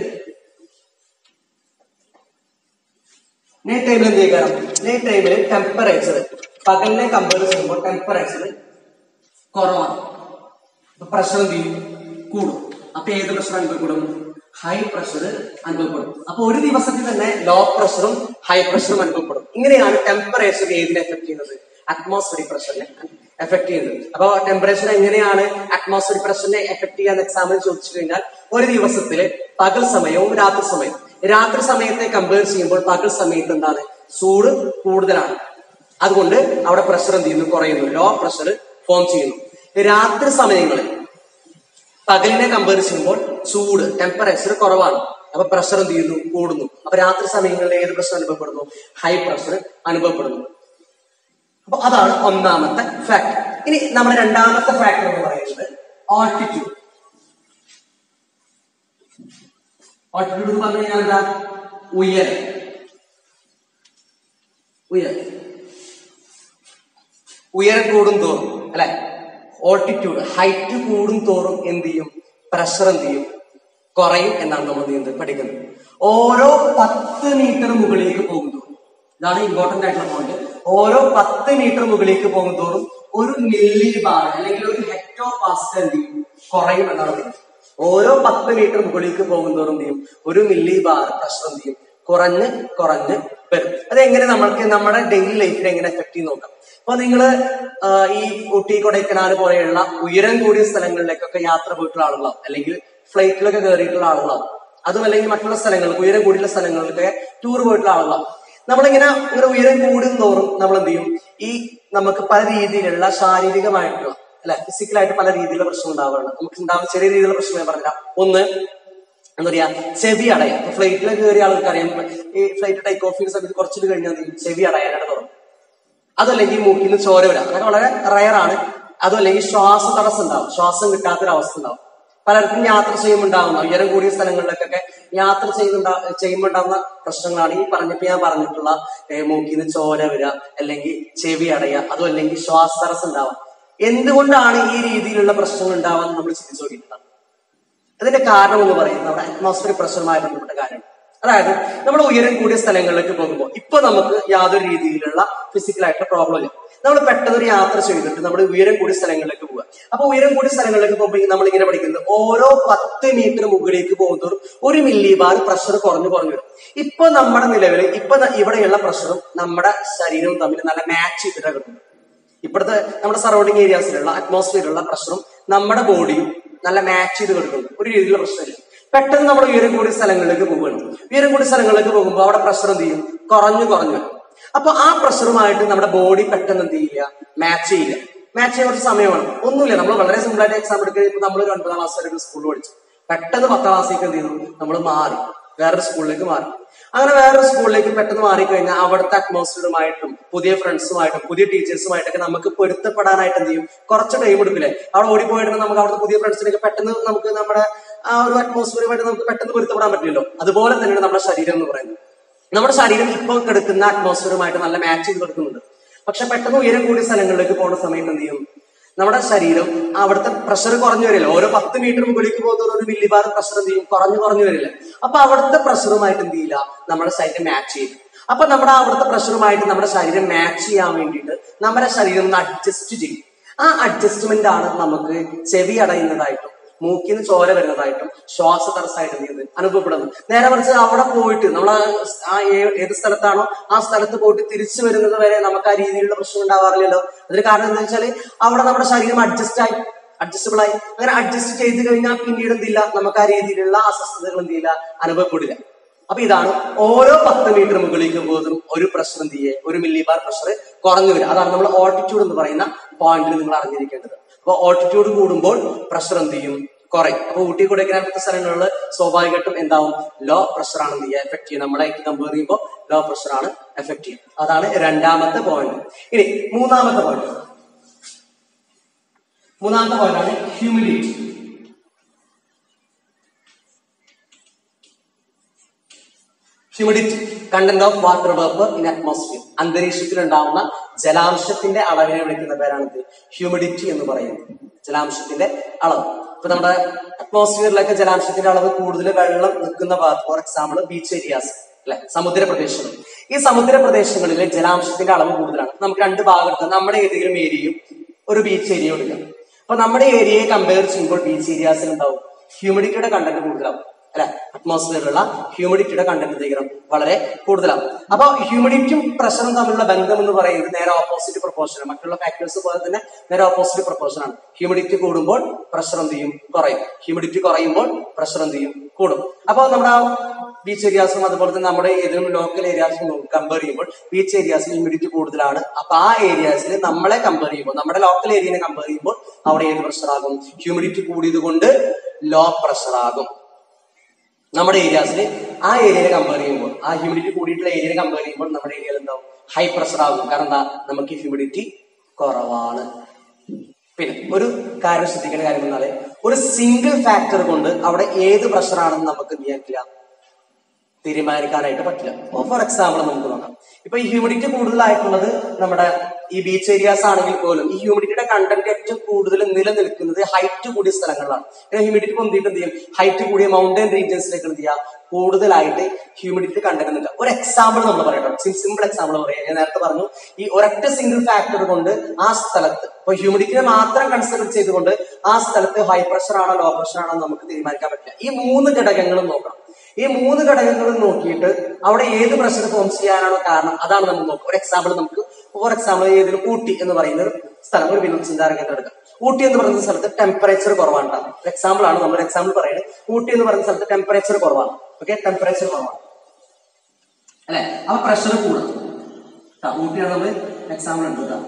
നൈറ്റ് ടൈമിൽ എന്ത് ചെയ്യാം നൈറ്റ് ടൈമിൽ ടെമ്പറേച്ചർ പകലിനെ കമ്പയർ ചെയ്യുമ്പോൾ ടെമ്പറേച്ചർ കുറവാണ് അപ്പൊ പ്രഷർ എന്ത് ചെയ്യും കൂടും അപ്പൊ ഏത് പ്രഷർ അനുഭവപ്പെടും ഹൈ പ്രഷർ അനുഭവപ്പെടും അപ്പൊ ഒരു ദിവസത്തിൽ തന്നെ ലോ പ്രഷറും ഹൈ പ്രഷറും അനുഭവപ്പെടും ഇങ്ങനെയാണ് ടെമ്പറേച്ചർ ഏതിനെ എഫക്ട് ചെയ്യുന്നത് അറ്റ്മോസ്ഫിയറിക് പ്രഷറിനെ എഫക്ട് ചെയ്യുന്നത് അപ്പൊ ടെമ്പറേച്ചർ എങ്ങനെയാണ് അറ്റ്മോസ്ഫിയറിക് പ്രഷറിനെ എഫക്ട് ചെയ്യാൻ എക്സാമ്പിൾ ചോദിച്ചു കഴിഞ്ഞാൽ ഒരു ദിവസത്തില് പകൽ സമയവും രാത്രി സമയവും രാത്രി സമയത്തെ കമ്പയർ ചെയ്യുമ്പോൾ പകൽ സമയത്ത് എന്താണ് ചൂട് കൂടുതലാണ് അതുകൊണ്ട് അവിടെ പ്രഷർ എന്ത് ചെയ്യുന്നു കുറയുന്നു ലോ പ്രഷർ ഫോം ചെയ്യുന്നു രാത്രി സമയങ്ങളിൽ പകലിനെ കമ്പയർ ചെയ്യുമ്പോൾ ചൂട് ടെമ്പറേച്ചർ കുറവാണ് അപ്പൊ പ്രഷർ എന്ത് ചെയ്യുന്നു കൂടുന്നു അപ്പൊ രാത്രി സമയങ്ങളിൽ ഏത് പ്രഷർ അനുഭവപ്പെടുന്നു ഹൈ പ്രഷർ അനുഭവപ്പെടുന്നു അപ്പൊ അതാണ് ഒന്നാമത്തെ ഫാക്ട് ഇനി നമ്മുടെ രണ്ടാമത്തെ ഫാക്ടർ എന്ന് പറയുന്നത് ഓൾട്ടിറ്റ്യൂഡ് ഓൾട്ടിറ്റ്യൂഡ് എന്ന് പറഞ്ഞു കഴിഞ്ഞാൽ എന്താ ഉയരം ഉയരം ഉയരം കൂടും തോറും അല്ലെ ഓൾട്ടിറ്റ്യൂഡ് ഹൈറ്റ് കൂടും തോറും എന്ത് ചെയ്യും പ്രഷർ എന്ത് ചെയ്യും കുറയും എന്നാണ് നമ്മൾ നീന്തൽ പഠിക്കുന്നത് ഓരോ പത്ത് മീറ്റർ മുകളിലേക്ക് പോകും തോറും ഇതാണ് ഇമ്പോർട്ടന്റ് ആയിട്ടുള്ള പോയിന്റ് ഓരോ പത്ത് മീറ്റർ മുകളിലേക്ക് പോകും തോറും ഒരു മില്ലി ബാർ അല്ലെങ്കിൽ ഒരു ഹെക്ടോ പാസ്കൽ എന്ത് ചെയ്യും കുറയും എന്നാണ് പറയുന്നത് ഓരോ പത്ത് മീറ്റർ മുകളിലേക്ക് പോകും തോറും എന്ത് ചെയ്യും ഒരു മില്ലി ബാർ പ്രഷർ എന്ത് ചെയ്യും കുറഞ്ഞ് കുറഞ്ഞ് വരും അതെങ്ങനെ നമ്മൾക്ക് നമ്മുടെ ഡെയിലി ലൈഫിൽ എങ്ങനെ എഫക്ട് ചെയ്ത് നോക്കാം അപ്പൊ നിങ്ങൾ ഈ ഊട്ടി കൊടൈക്കനാൽ പോലെയുള്ള ഉയരം കൂടിയ സ്ഥലങ്ങളിലേക്കൊക്കെ യാത്ര പോയിട്ടുള്ള ആളുകളാവും അല്ലെങ്കിൽ ഫ്ലൈറ്റിലൊക്കെ കയറിയിട്ടുള്ള ആളുകളാവും അതും അല്ലെങ്കിൽ മറ്റുള്ള സ്ഥലങ്ങൾക്ക് ഉയരം കൂടിയുള്ള സ്ഥലങ്ങളിലൊക്കെ ടൂർ പോയിട്ടുള്ള ആളുകളാവും നമ്മളിങ്ങനെ ഇങ്ങനെ ഉയരം കൂടും തോറും നമ്മൾ എന്ത് ചെയ്യും ഈ നമുക്ക് പല രീതിയിലുള്ള ശാരീരികമായിട്ടുള്ള അല്ലെ ഫിസിക്കലായിട്ട് പല രീതിയിലുള്ള പ്രശ്നം ഉണ്ടാവാറുണ്ട് നമുക്ക് ഉണ്ടാവുന്ന ചെറിയ രീതിയിലുള്ള പ്രശ്നം ഞാൻ പറഞ്ഞുതരാം ഒന്ന് എന്താ പറയാ ചെവി അടയാം ഇപ്പൊ ഫ്ലൈറ്റിൽ കയറിയ ആൾക്ക് അറിയാം ഈ ഫ്ലൈറ്റ് ടേക്ക് ഓഫ് ചെയ്യുന്ന സമയത്ത് കുറച്ചിട്ട് കഴിഞ്ഞാൽ എന്ത് ചെയ്യും? ചെവി അടയാനായിട്ട് തുടങ്ങും അതല്ലെങ്കിൽ മൂക്കിൽ നിന്ന് ചോര വരാം അതൊക്കെ വളരെ റയറാണ് അതുമല്ലെങ്കിൽ ശ്വാസ തടസ്സം ഉണ്ടാവും ശ്വാസം കിട്ടാത്തൊരവസ്ഥ ഉണ്ടാവും പലർക്കും യാത്ര ചെയ്യുമ്പോൾ ഉണ്ടാവുന്ന ഉയരം കൂടിയ സ്ഥലങ്ങളിലേക്കൊക്കെ യാത്ര ചെയ്യുന്നുണ്ടാ ചെയ്യുമ്പോൾ ഉണ്ടാവുന്ന പ്രശ്നങ്ങളാണ് ഈ പറഞ്ഞപ്പോ ഞാൻ പറഞ്ഞിട്ടുള്ള ഏ, മൂക്കിൽ നിന്ന് ചോര വരിക അല്ലെങ്കിൽ ചെവി അടയുക അതും അല്ലെങ്കിൽ ശ്വാസ തടസ്സം ഉണ്ടാവുക എന്തുകൊണ്ടാണ് ഈ രീതിയിലുള്ള പ്രശ്നങ്ങൾ ഉണ്ടാവാൻ നമ്മൾ ചിന്തിച്ചു നോക്കിയിട്ടുള്ളത് അതിന്റെ കാരണം എന്ന് പറയുന്നത് നമ്മുടെ അറ്റ്മോസ്ഫിയർ പ്രഷറുമായി ബന്ധപ്പെട്ട കാര്യമാണ് അതായത് നമ്മൾ ഉയരം കൂടിയ സ്ഥലങ്ങളിലേക്ക് പോകുമ്പോൾ ഇപ്പൊ നമുക്ക് യാതൊരു രീതിയിലുള്ള ഫിസിക്കൽ ആയിട്ടുള്ള പ്രോബ്ലം ഇല്ല നമ്മൾ പെട്ടെന്ന് ഒരു യാത്ര ചെയ്തിട്ട് നമ്മൾ ഉയരം കൂടിയ സ്ഥലങ്ങളിലേക്ക് പോവുക അപ്പൊ ഉയരം കൂടിയ സ്ഥലങ്ങളിലേക്ക് പോകുമ്പോൾ നമ്മൾ ഇങ്ങനെ പഠിക്കുന്നത് ഓരോ പത്ത് മീറ്റർ മുകളിലേക്ക് പോകുന്നതോറും ഒരു മില്ലി ബാർ പ്രഷർ കുറഞ്ഞു കുറഞ്ഞു വരും ഇപ്പൊ നമ്മുടെ നിലവിൽ ഇപ്പൊ ദാ ഇവിടെയുള്ള പ്രഷറും നമ്മുടെ ശരീരവും തമ്മിൽ നല്ല മാച്ച് ചെയ്തിട്ടാണ് കിട്ടുന്നത് ഇപ്പോഴത്തെ നമ്മുടെ സറൗണ്ടിങ് ഏരിയാസിലുള്ള അറ്റ്മോസ്ഫിയറിലുള്ള പ്രഷറും നമ്മുടെ ബോഡിയും നല്ല മാച്ച് ചെയ്ത് കിടക്കുന്നു ഒരു രീതിയിലുള്ള പ്രശ്നമില്ല പെട്ടെന്ന് നമ്മൾ ഉയരം കൂടിയ സ്ഥലങ്ങളിലേക്ക് പോവുകയാണ് ഉയരം കൂടിയ സ്ഥലങ്ങളിലേക്ക് പോകുമ്പോൾ അവിടെ പ്രഷർ എന്ത് ചെയ്യും കുറഞ്ഞു കുറഞ്ഞു വരും അപ്പൊ ആ പ്രഷറുമായിട്ട് നമ്മുടെ ബോഡി പെട്ടെന്ന് എന്ത് ചെയ്യില്ല മാച്ച് ചെയ്യില്ല മാച്ച് ചെയ്യാൻ കുറച്ച് സമയമാണ് ഒന്നുമില്ല നമ്മൾ വളരെ സിമ്പിൾ ആയിട്ട് എക്സാം എടുക്കുക നമ്മൾ ഒരു ഒൻപതാം ക്ലാസ് വരെ സ്കൂളിൽ പഠിച്ചു പെട്ടെന്ന് പത്താം ക്ലാസ്സിലേക്ക് എന്ത് ചെയ്തു നമ്മൾ മാറി വേറൊരു സ്കൂളിലേക്ക് മാറി അങ്ങനെ വേറൊരു സ്കൂളിലേക്ക് പെട്ടെന്ന് മാറിക്കഴിഞ്ഞാൽ അവിടുത്തെ അറ്റ്മോസ്ഫിയറുമായിട്ടും പുതിയ ഫ്രണ്ട്സുമായിട്ടും പുതിയ ടീച്ചേഴ്സുമായിട്ടൊക്കെ നമുക്ക് പൊരുത്തപ്പെടാനായിട്ട് എന്ത് ചെയ്യും കുറച്ച് ടൈം എടുക്കില്ലേ അവിടെ ഓടിപ്പോയിട്ട് നമുക്ക് അവിടുത്തെ പുതിയ ഫ്രണ്ട്സിനൊക്കെ പെട്ടെന്ന് നമുക്ക് നമ്മുടെ ആ ഒരു അറ്റ്മോസ്ഫിയറുമായിട്ട് നമുക്ക് പെട്ടെന്ന് പൊരുത്തപ്പെടാൻ പറ്റില്ലല്ലോ അതുപോലെ തന്നെയാണ് നമ്മുടെ ശരീരം എന്ന് പറയുന്നത് നമ്മുടെ ശരീരം ഇപ്പോൾ കിടക്കുന്ന അറ്റ്മോസ്ഫിയറുമായിട്ട് നല്ല മാച്ച് ചെയ്ത് കിടക്കുന്നുണ്ട് പക്ഷെ പെട്ടെന്ന് ഉയരം കൂടിയ സ്ഥലങ്ങളിലേക്ക് പോകുന്ന സമയത്ത് എന്ത് ചെയ്യും നമ്മുടെ ശരീരം അവിടുത്തെ പ്രഷർ കുറഞ്ഞു വരില്ല ഓരോ പത്ത് മീറ്റർ മുകളിലേക്ക് പോകുന്ന ഒരു മില്ലി ബാർ പ്രഷർ എന്ത് ചെയ്യും കുറഞ്ഞു കുറഞ്ഞു വരില്ല അപ്പൊ അവിടുത്തെ പ്രഷറുമായിട്ട് എന്ത് ചെയ്യില്ല നമ്മുടെ ശരീരം മാച്ച് ചെയ്യും അപ്പൊ നമ്മുടെ അവിടുത്തെ പ്രഷറുമായിട്ട് നമ്മുടെ ശരീരം മാച്ച് ചെയ്യാൻ വേണ്ടിയിട്ട് നമ്മുടെ ശരീരം ഒന്ന് അഡ്ജസ്റ്റ് ചെയ്യും ആ അഡ്ജസ്റ്റ്മെന്റ് ആണ് നമുക്ക് ചെവി അടയുന്നതായിട്ടും മൂക്കിൽ നിന്ന് ചോര വരുന്നതായിട്ടും ശ്വാസ തടസ്സമായിട്ട് എന്ത് ചെയ്യുന്നത് അനുഭവപ്പെടുന്നത് നേരെ മറിച്ച് അവിടെ പോയിട്ട് നമ്മൾ ആ ഏ- ഏത് സ്ഥലത്താണോ ആ സ്ഥലത്ത് പോയിട്ട് തിരിച്ചു വരുന്നത് വരെ നമുക്ക് ആ രീതിയിലുള്ള പ്രശ്നം ഉണ്ടാവാറില്ലല്ലോ അതിന് കാരണം എന്താ വെച്ചാല് അവിടെ നമ്മുടെ ശരീരം അഡ്ജസ്റ്റ് ആയി അഡ്ജസ്റ്റബിൾ ആയി അങ്ങനെ അഡ്ജസ്റ്റ് ചെയ്ത് കഴിഞ്ഞാൽ പിന്നീട് എന്തില്ല നമുക്ക് ആ രീതിയിലുള്ള അസ്വസ്ഥതകൾ എന്തില്ല അനുഭവപ്പെടില്ല അപ്പൊ ഇതാണ് ഓരോ പത്ത് മീറ്റർ മുകളിലേക്ക് പോകുന്നതും ഒരു പ്രഷർ എന്ത് ചെയ്യേ ഒരു മില്ലി ബാർ പ്രഷർ കുറഞ്ഞു വരും അതാണ് നമ്മൾ ഓൾട്ടിറ്റ്യൂഡ് എന്ന് പറയുന്ന പോയിന്റിൽ നിങ്ങൾ അറിഞ്ഞിരിക്കേണ്ടത് അപ്പൊ ഓൾട്ടിറ്റ്യൂഡ് കൂടുമ്പോൾ പ്രഷർ എന്ത് ചെയ്യും കുറയും അപ്പൊ ഊട്ടി കൊടൈക്കനാൽ പോലത്തെ സ്ഥലങ്ങളിൽ സ്വാഭാവികമായിട്ടും എന്താവും ലോ പ്രഷർ ആണ് എന്ത് ചെയ്യുക എഫക്ട് ചെയ്യുക നമ്മളായിട്ട് കമ്പയർ ചെയ്യുമ്പോൾ ലോ പ്രഷർ ആണ് എഫക്ട് ചെയ്യുക അതാണ് രണ്ടാമത്തെ പോയിന്റ് ഇനി മൂന്നാമത്തെ പോയിന്റ് മൂന്നാമത്തെ പോയിന്റ് ആണ് humidity humidity content of water vapour in atmosphere അന്തരീക്ഷത്തിൽ ഉണ്ടാവുന്ന ജലാംശത്തിന്റെ അളവിനെ വിളിക്കുന്ന പേരാണിത് ഹ്യൂമിഡിറ്റി എന്ന് പറയുന്നത് ജലാംശത്തിന്റെ അളവ് ഇപ്പൊ നമ്മുടെ അറ്റ്മോസ്ഫിയറിലൊക്കെ ജലാംശത്തിന്റെ അളവ് കൂടുതൽ വെള്ളം നിൽക്കുന്ന ഭാഗത്ത് ഫോർ എക്സാമ്പിൾ ബീച്ച് ഏരിയാസ് അല്ലെ സമുദ്ര പ്രദേശങ്ങൾ ഈ സമുദ്ര പ്രദേശങ്ങളിലെ ജലാംശത്തിന്റെ അളവ് കൂടുതലാണ് നമുക്ക് രണ്ട് ഭാഗം എടുക്കാം നമ്മുടെ ഏതെങ്കിലും ഏരിയയും ഒരു ബീച്ച് ഏരിയ എടുക്കാം അപ്പൊ നമ്മുടെ ഏരിയയെ കമ്പയർ ചെയ്യുമ്പോൾ ബീച്ച് ഏരിയാസിൽ ഉണ്ടാവും ഹ്യൂമിഡിറ്റിയുടെ കണ്ടന്റ് കൂടുതലാവും അല്ലെ അറ്റ്മോസ്ഫിയറിലുള്ള ഹ്യൂമിഡിറ്റിയുടെ കണ്ടന്റ് തീരം വളരെ കൂടുതലാണ് അപ്പൊ ഹ്യൂമിഡിറ്റിയും പ്രഷറും തമ്മിലുള്ള ബന്ധം എന്ന് പറയുന്നത് നേരെ ഓപ്പോസിറ്റ് പ്രൊപ്പോർഷൻ മറ്റുള്ള ഫാക്ടേഴ്സ് പോലെ തന്നെ നേരെ ഓപ്പോസിറ്റ് പ്രൊപ്പോർഷൻ ആണ് ഹ്യൂമിഡിറ്റി കൂടുമ്പോൾ പ്രഷർ എന്ത് ചെയ്യും കുറയും ഹ്യൂമിഡിറ്റി കുറയുമ്പോൾ പ്രഷർ എന്ത് ചെയ്യും കൂടും അപ്പൊ നമ്മുടെ ബീച്ച് ഏരിയാസും അതുപോലെ തന്നെ നമ്മുടെ ഏതെങ്കിലും ലോക്കൽ ഏരിയാസും കമ്പയർ ചെയ്യുമ്പോൾ ബീച്ച് ഏരിയാസിൽ ഹ്യൂമിഡിറ്റി കൂടുതലാണ് അപ്പൊ ആ ഏരിയാസിൽ നമ്മളെ കമ്പയർ ചെയ്യുമ്പോൾ നമ്മുടെ ലോക്കൽ ഏരിയനെ കമ്പയർ ചെയ്യുമ്പോൾ അവിടെ ഏത് പ്രഷർ ആകും ഹ്യൂമിഡിറ്റി കൂടിയത് കൊണ്ട് ലോ പ്രഷർ ആകും നമ്മുടെ ഏരിയാസിൽ ആ ഏരിയയെ കമ്പയർ ചെയ്യുമ്പോൾ ആ ഹ്യൂമിഡിറ്റി കൂടിയിട്ടുള്ള ഏരിയയെ കമ്പയർ ചെയ്യുമ്പോൾ നമ്മുടെ ഏരിയയിൽ എന്താവും ഹൈ പ്രഷർ ആകും കാരണം എന്താ നമുക്ക് ഹ്യൂമിഡിറ്റി കുറവാണ് പിന്നെ ഒരു കാര്യം ശ്രദ്ധിക്കേണ്ട കാര്യം എന്നാല് ഒരു സിംഗിൾ ഫാക്ടർ കൊണ്ട് അവിടെ ഏത് പ്രഷറാണെന്ന് നമുക്ക് എന്ത് ചെയ്യാൻ പറ്റില്ല തീരുമാനിക്കാനായിട്ട് പറ്റില്ല ഇപ്പൊ ഫോർ എക്സാമ്പിൾ നമുക്ക് നോക്കാം ഇപ്പൊ ഈ ഹ്യൂമിഡിറ്റി കൂടുതലായിട്ടുള്ളത് നമ്മുടെ ഈ ബീച്ച് ഏരിയാസ് ആണെങ്കിൽ പോലും ഈ ഹ്യൂമിഡിറ്റിയുടെ കണ്ടന്റ് ഏറ്റവും കൂടുതൽ നിലനിൽക്കുന്നത് ഹൈറ്റ് കൂടിയ സ്ഥലങ്ങളിലാണ് ഹ്യൂമിഡിറ്റി പൊന്തിയിട്ട് എന്ത് ചെയ്യും ഹൈറ്റ് കൂടിയ മൗണ്ടൻ റീജിയൻസിലേക്ക് എന്ത് ചെയ്യാം കൂടുതലായിട്ട് ഹ്യൂമിഡിറ്റി കണ്ടന്റ് നിൽക്കുക ഒരു എക്സാമ്പിൾ നമ്മൾ പറയട്ടോ സിമ്പിൾ എക്സാമ്പിൾ പറയാം ഞാൻ നേരത്തെ പറഞ്ഞു ഈ ഒരൊറ്റ സിംഗിൾ ഫാക്ടർ കൊണ്ട് ആ സ്ഥലത്ത് ഇപ്പൊ ഹ്യൂമിഡിറ്റിനെ മാത്രം കൺസിഡർ ചെയ്തുകൊണ്ട് ആ സ്ഥലത്ത് ഹൈ പ്രഷർ ആണോ ലോ പ്രഷർ ആണോ എന്ന് നമുക്ക് തീരുമാനിക്കാൻ പറ്റില്ല ഈ മൂന്ന് ഘടകങ്ങളും നോക്കണം ഈ മൂന്ന് ഘടകങ്ങളും നോക്കിയിട്ട് അവിടെ ഏത് പ്രഷർ ഫോം ചെയ്യാനാണോ കാരണം അതാണ് നമ്മൾ നോക്കുക ഒരു എക്സാമ്പിൾ നമുക്ക് ഫോർ എക്സാമ്പിൾ ഏതൊരു ഊട്ടി എന്ന് പറയുന്ന ഒരു സ്ഥലം ഒരു വിനോദസഞ്ചാര കേന്ദ്രം എടുക്കാം ഊട്ടി എന്ന് പറയുന്ന സ്ഥലത്ത് ടെമ്പറേച്ചർ കുറവാണ് ട്ടോ. എക്സാമ്പിൾ ആണ് നമ്മൾ എക്സാമ്പിൾ പറയുന്നത് ഊട്ടി എന്ന് പറയുന്ന സ്ഥലത്ത് ടെമ്പറേച്ചർ കുറവാണ് ഓക്കെ ടെമ്പറേച്ചർ കുറവാണ് അല്ലെ അപ്പൊ പ്രഷർ കൂടും ട്ടോ, ഊട്ടിയാണ് നമ്മൾ എക്സാമ്പിൾ ഉണ്ട് കേട്ടോ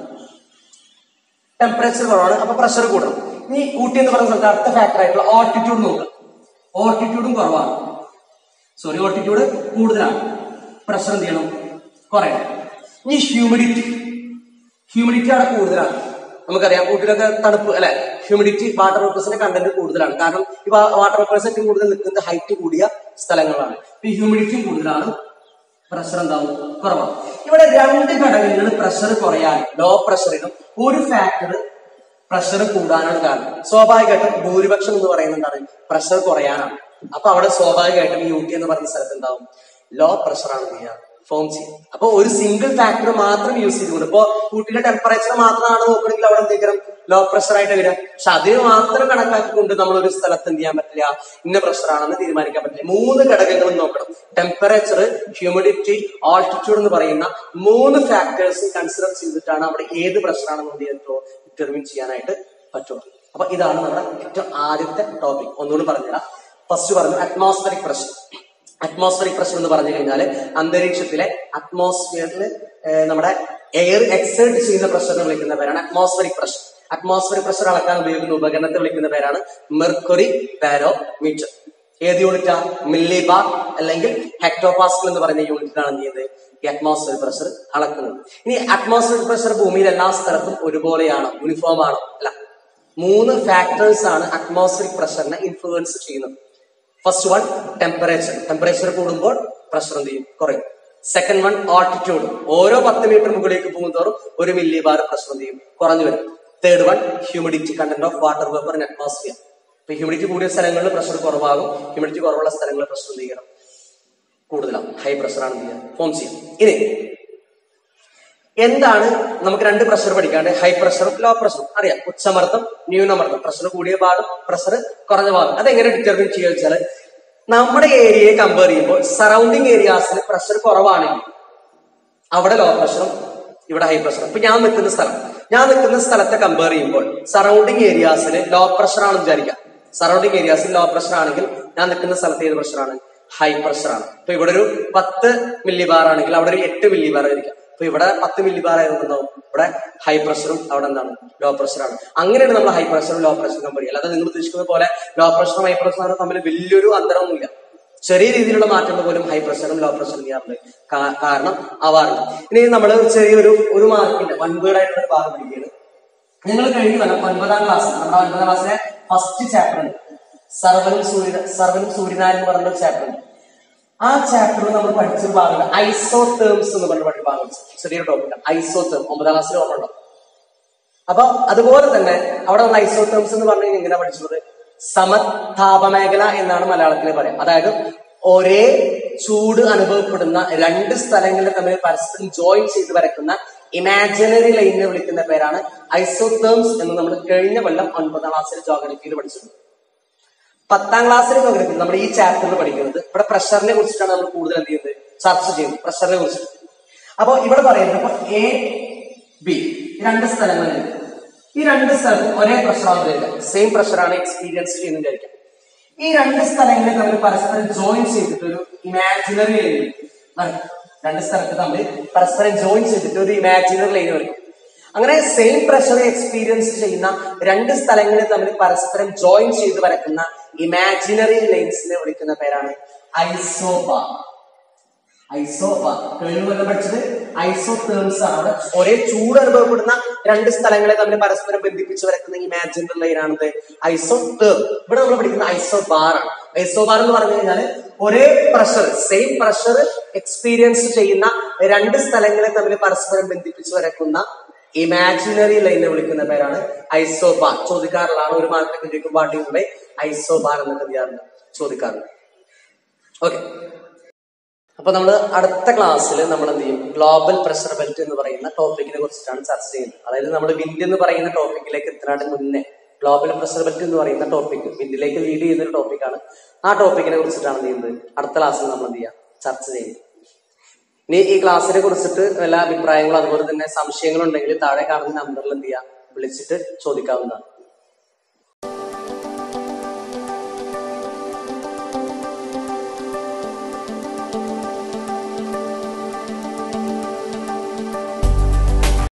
ടെമ്പറേച്ചർ കുറവാണ് അപ്പൊ പ്രഷർ കൂടണം ഇനി ഊട്ടി എന്ന് പറയുന്ന സ്ഥലത്ത് അടുത്ത ഫാക്ടർ ആയിട്ടുള്ള ഓൾട്ടിറ്റ്യൂഡ് നോക്കുക ഓൾട്ടിറ്റ്യൂഡും കുറവാണ് സോറി ഓൾട്ടിറ്റ്യൂഡ് കൂടുതലാണ് പ്രഷർ എന്ത് ചെയ്യണം കുറയണം ഇനി ഹ്യൂമിഡിറ്റി ഹ്യൂമിഡിറ്റി അവിടെ കൂടുതലാണ് നമുക്കറിയാം ഊട്ടിലൊക്കെ തണുപ്പ് അല്ലെ ഹ്യൂമിഡിറ്റി വാട്ടർ വേപ്പേഴ്സിന്റെ കണ്ടന്റ് കൂടുതലാണ് കാരണം ഈ വാട്ടർ വേപ്പേഴ്സ് ഏറ്റവും കൂടുതൽ നിൽക്കുന്നത് ഹൈറ്റ് കൂടിയ സ്ഥലങ്ങളാണ് ഇപ്പൊ ഈ ഹ്യൂമിഡിറ്റി കൂടുതലാണ് പ്രഷർ എന്താവും കുറവാണ് ഇവിടെ രണ്ട് ഘടകങ്ങൾ പ്രഷർ കുറയാൻ ലോ പ്രഷറിനും ഒരു ഫാക്ടർ പ്രഷർ കൂടാനാണ് കാരണം സ്വാഭാവികമായിട്ടും ഭൂരിപക്ഷം എന്ന് പറയുന്നത് എന്താണ് പ്രഷർ കുറയാനാണ് അപ്പൊ അവിടെ സ്വാഭാവികമായിട്ടും യു ടി എന്ന് പറയുന്ന സ്ഥലത്ത് എന്താവും ലോ പ്രഷറാണ് ചെയ്യുക ഫോം ചെയ്യും അപ്പൊ ഒരു സിംഗിൾ ഫാക്ടർ മാത്രം യൂസ് ചെയ്തുകൊണ്ട് ഇപ്പൊ ഊട്ടിയുടെ ടെമ്പറേച്ചർ മാത്രമാണ് നോക്കണമെങ്കിൽ അവിടെ എന്തെങ്കിലും ലോ പ്രഷർ ആയിട്ട് വരിക പക്ഷെ അതിന് മാത്രം കണക്കാക്കിക്കൊണ്ട് നമ്മൾ ഒരു സ്ഥലത്ത് എന്ത് ചെയ്യാൻ പറ്റില്ല ഇന്ന പ്രഷർ ആണെന്ന് തീരുമാനിക്കാൻ പറ്റില്ല മൂന്ന് ഘടകങ്ങളും നോക്കണം ടെമ്പറേച്ചർ ഹ്യൂമിഡിറ്റി ആൾട്ടിറ്റ്യൂഡ് എന്ന് പറയുന്ന മൂന്ന് ഫാക്ടേഴ്സ് കൺസിഡർ ചെയ്തിട്ടാണ് അവിടെ ഏത് പ്രഷർ ആണെന്ന് എന്ത് ചെയ്യാൻ ഡിറ്റർമിൻ ചെയ്യാനായിട്ട് പറ്റുള്ളൂ അപ്പൊ ഇതാണ് നമ്മുടെ ഏറ്റവും ആദ്യത്തെ ടോപ്പിക് ഒന്നുകൂടി പറഞ്ഞുതരാം ഫസ്റ്റ് പറഞ്ഞു അറ്റ്മോസ്ഫറിക് പ്രഷർ അറ്റ്മോസ്ഫറിക് പ്രഷർ എന്ന് പറഞ്ഞു കഴിഞ്ഞാൽ അന്തരീക്ഷത്തിലെ അറ്റ്മോസ്ഫിയറിൽ നമ്മുടെ എയർ എക്സേർട്ട് ചെയ്യുന്ന പ്രഷറിനെ വിളിക്കുന്ന പേരാണ് അറ്റ്മോസ്ഫറിക് പ്രഷർ അറ്റ്മോസ്ഫറിക് പ്രഷർ അളക്കാൻ ഉപയോഗിക്കുന്ന ഉപകരണത്തെ വിളിക്കുന്ന പേരാണ് മെർക്കുറി ബാരോമീറ്റർ ഏത് യൂണിറ്റാ മില്ലി ബാർ അല്ലെങ്കിൽ ഹെക്ടോപാസ്കൽ എന്ന് പറയുന്ന യൂണിറ്റിലാണ് എന്ത് ചെയ്യുന്നത് ഈ അറ്റ്മോസ്ഫിയർ പ്രഷർ അളക്കുന്നത് ഇനി അറ്റ്മോസ്ഫിയർ പ്രഷർ ഭൂമിയിൽ എല്ലാ സ്ഥലത്തും ഒരുപോലെയാണ് യൂണിഫോം ആണോ അല്ല മൂന്ന് ഫാക്ടേഴ്സ് ആണ് അറ്റ്മോസ്ഫിയറിക് പ്രഷറിനെ ഇൻഫ്ലുവൻസ് ചെയ്യുന്നത് ഫസ്റ്റ് വൺ ടെമ്പറേച്ചർ ടെമ്പറേച്ചർ കൂടുമ്പോൾ പ്രഷർ എന്ത് ചെയ്യും കുറയും സെക്കൻഡ് വൺ ആൾട്ടിറ്റ്യൂഡ് ഓരോ പത്ത് മീറ്റർ മുകളിലേക്ക് പോകുന്നതോറും ഒരു മില്ലി ബാർ പ്രഷർ എന്ത് ചെയ്യും കുറഞ്ഞു വരും third one humidity content of water vapour in atmosphere ഇപ്പൊ ഹ്യൂമിഡിറ്റി കൂടിയ സ്ഥലങ്ങളിൽ പ്രഷർ കുറവാകും ഹ്യൂമിഡിറ്റി കുറവുള്ള സ്ഥലങ്ങളിൽ പ്രഷർ എന്ത് ചെയ്യണം കൂടുതലാവും ഹൈ പ്രഷറാണ് എന്ത് ചെയ്യുക ഫോം ചെയ്യും ഇനി എന്താണ് നമുക്ക് രണ്ട് പ്രഷർ പഠിക്കാണ്ട് ഹൈ പ്രഷറും ലോ പ്രഷറും അറിയാം ഉച്ചമർദ്ദം ന്യൂനമർദ്ദം പ്രഷർ കൂടിയ ഭാഗം പ്രഷർ കുറഞ്ഞ ഭാഗം അതെങ്ങനെ ഡിറ്റർമിൻ ചെയ്യുക വെച്ചാൽ നമ്മുടെ ഏരിയയെ കമ്പയർ ചെയ്യുമ്പോൾ സറൗണ്ടിങ് ഏരിയാസിൽ പ്രഷർ കുറവാണെങ്കിൽ അവിടെ ലോ പ്രഷറും ഇവിടെ ഹൈ പ്രഷറും ഇപ്പൊ ഞാൻ നിൽക്കുന്ന സ്ഥലം ഞാൻ നിൽക്കുന്ന സ്ഥലത്തെ കമ്പയർ ചെയ്യുമ്പോൾ സറൗണ്ടിങ് ഏരിയാസിൽ ലോ പ്രഷർ ആണെന്ന് വിചാരിക്കാം സറൗണ്ടിങ് ഏരിയാസിൽ ലോ പ്രഷർ ആണെങ്കിൽ ഞാൻ നിൽക്കുന്ന സ്ഥലത്ത് ഏത് പ്രഷറാണ് ഹൈ പ്രഷർ ആണ് ഇപ്പൊ ഇവിടെ ഒരു പത്ത് മില്ലി ബാർ ആണെങ്കിൽ അവിടെ ഒരു എട്ട് മില്ലി ബാർ ആയിരിക്കാം അപ്പൊ ഇവിടെ പത്ത് മില്ലി ബാർ ആയതുകൊണ്ടാവും ഇവിടെ ഹൈ പ്രഷറും അവിടെ എന്താണ് ലോ പ്രഷറാണ് അങ്ങനെയാണ് നമ്മൾ ഹൈ പ്രഷറും ലോ പ്രഷറും കമ്പയർ ചെയ്യുക അല്ലാതെ നിങ്ങൾ ഉദ്ദേശിക്കുന്ന പോലെ ലോ പ്രഷറും ഹൈ പ്രഷറും തമ്മിൽ വലിയൊരു അന്തരമൊന്നുമില്ല ചെറിയ രീതിയിലുള്ള മാറ്റങ്ങൾ പോലും ഹൈ പ്രഷറും ലോ പ്രഷറും ചെയ്യാറുണ്ട് കാ- കാരണം ആവാറുണ്ട് ഇനി നമ്മൾ ചെറിയൊരു ഒരു മാർക്കിന്റെ വൺവേർഡ് ആയിട്ടുള്ള ഒരു ഭാഗം പഠിക്കുകയാണ് നിങ്ങൾ കഴിഞ്ഞു വരാം ഒൻപതാം ക്ലാസ് നമ്മുടെ ഒൻപതാം ക്ലാസ്സിലെ ഫസ്റ്റ് ചാപ്റ്റർ ഉണ്ട് സർവനും സൂര്യ സർവനും സൂര്യനാരൻ എന്ന് പറഞ്ഞ ഒരു ചാപ്റ്റർ ഉണ്ട് ആ ചാപ്റ്ററിൽ നമ്മൾ പഠിച്ചൊരു ഭാഗമുണ്ട് ഐസോ ടേംസ് എന്ന് പറഞ്ഞ പഠിച്ച ഭാഗം ചെറിയൊരു ടോപ്പിക് ഐസോ ടേം ഒമ്പതാം ക്ലാസ്സിൽ ഓർമ്മ ഉണ്ടോ അപ്പൊ അതുപോലെ തന്നെ അവിടെ നമ്മൾ ഐസോ ടേംസ് എന്ന് പറഞ്ഞു കഴിഞ്ഞാൽ എങ്ങനെ പഠിച്ചത് സമതാപമേഖല എന്നാണ് മലയാളത്തിൽ പറയാം അതായത് ഒരേ ചൂട് അനുഭവപ്പെടുന്ന രണ്ട് സ്ഥലങ്ങളിൽ തമ്മിൽ പരസ്പരം ജോയിൻ ചെയ്ത് വരക്കുന്ന ഇമാജിനറി ലൈനിനെ വിളിക്കുന്ന പേരാണ് ഐസോതേംസ് എന്ന് നമ്മൾ കഴിഞ്ഞ കൊല്ലം ഒൻപതാം ക്ലാസ്സിൽ ജോഗ്രഫിയിൽ പഠിച്ചിട്ടുണ്ട് പത്താം ക്ലാസ്സിലെ ജോഗ്രഫി നമ്മൾ ഈ ചാപ്റ്ററിൽ പഠിക്കുന്നത് ഇവിടെ പ്രഷറിനെ കുറിച്ചിട്ടാണ് നമ്മൾ കൂടുതൽ എന്ത് ചെയ്യുന്നത് ചർച്ച ചെയ്യുന്നത് പ്രഷറിനെ കുറിച്ച് അപ്പൊ ഇവിടെ പറയുന്നത് അപ്പൊ എ ബി രണ്ട് സ്ഥലങ്ങളുണ്ട് ഈ രണ്ട് സ്ഥലത്തും ഒരേ പ്രഷറാണ് വരിക സെയിം പ്രഷറാണ് എക്സ്പീരിയൻസ് ചെയ്യുന്നത് വിചാരിക്കാം ഈ രണ്ട് സ്ഥലങ്ങളിൽ തമ്മിൽ പരസ്പരം ജോയിൻ ചെയ്തിട്ട് ഒരു ഇമാജിനറി ലൈൻ രണ്ട് സ്ഥലത്ത് തമ്മിൽ പരസ്പരം ജോയിൻ ചെയ്തിട്ട് ഒരു ഇമാജിനറി ലൈൻ വരും അങ്ങനെ സെയിം പ്രഷർ എക്സ്പീരിയൻസ് ചെയ്യുന്ന രണ്ട് സ്ഥലങ്ങളിൽ തമ്മിൽ പരസ്പരം ജോയിൻ ചെയ്ത് വരക്കുന്ന ഇമാജിനറി ലൈൻസിനെ വിളിക്കുന്ന പേരാണ് ഐസോബാർ ഐസോബാർ കഴിഞ്ഞ കൊല്ലം പഠിച്ചത് ഐസോ ടേംസ് ആണ് അവിടെ ഒരേ ചൂട് അനുഭവപ്പെടുന്ന രണ്ട് സ്ഥലങ്ങളെ തമ്മിൽ പരസ്പരം ബന്ധിപ്പിച്ച് വരക്കുന്ന ഇമാജിനറി ലൈനാണത് ഐസോ ടേം ഇവിടെ നമ്മൾ പഠിക്കുന്ന ഐസോ ബാർ ആണ് ഐസോ ബാർ എന്ന് പറഞ്ഞു കഴിഞ്ഞാൽ ഒരേ പ്രഷർ സെയിം പ്രഷർ എക്സ്പീരിയൻസ് ചെയ്യുന്ന രണ്ട് സ്ഥലങ്ങളെ തമ്മിൽ പരസ്പരം ബന്ധിപ്പിച്ച് വരക്കുന്ന ഇമാജിനറി ലൈനെ വിളിക്കുന്ന പേരാണ് ഐസോബാർ ചോദിക്കാറുള്ളതാണ് ഒരു മാർക്കൊക്കെ ചോദിക്കും പാട്ടിയുടെ ഐസോബാർ എന്നൊക്കെ എന്ത് ചെയ്യാറുണ്ട് ചോദിക്കാറുണ്ട് ഓക്കെ അപ്പൊ നമ്മൾ അടുത്ത ക്ലാസ്സിൽ നമ്മൾ എന്ത് ചെയ്യും ഗ്ലോബൽ പ്രഷർ ബെൽറ്റ് എന്ന് പറയുന്ന ടോപ്പിക്കിനെ കുറിച്ചിട്ടാണ് ചർച്ച ചെയ്യുന്നത് അതായത് നമ്മൾ വിൻഡ് എന്ന് പറയുന്ന ടോപ്പിക്കിലേക്ക് എത്തുന്നതിന് മുന്നേ ഗ്ലോബൽ പ്രഷർ ബെൽറ്റ് എന്ന് പറയുന്ന ടോപ്പിക് വിൻഡിലേക്ക് ലീഡ് ചെയ്യുന്ന ഒരു ടോപ്പിക്കാണ് ആ ടോപ്പിക്കിനെ കുറിച്ചിട്ടാണ് എന്ത് ചെയ്യുന്നത് അടുത്ത ക്ലാസ്സിൽ നമ്മൾ എന്ത് ചെയ്യുക ചർച്ച ചെയ്യുന്നത് ഇനി ഈ ക്ലാസ്സിനെ കുറിച്ചിട്ട് വല്ല അഭിപ്രായങ്ങളോ അതുപോലെ തന്നെ സംശയങ്ങളുണ്ടെങ്കിൽ താഴെ കാണുന്ന നമ്പറിൽ എന്ത് ചെയ്യുക വിളിച്ചിട്ട് ചോദിക്കാവുന്നതാണ്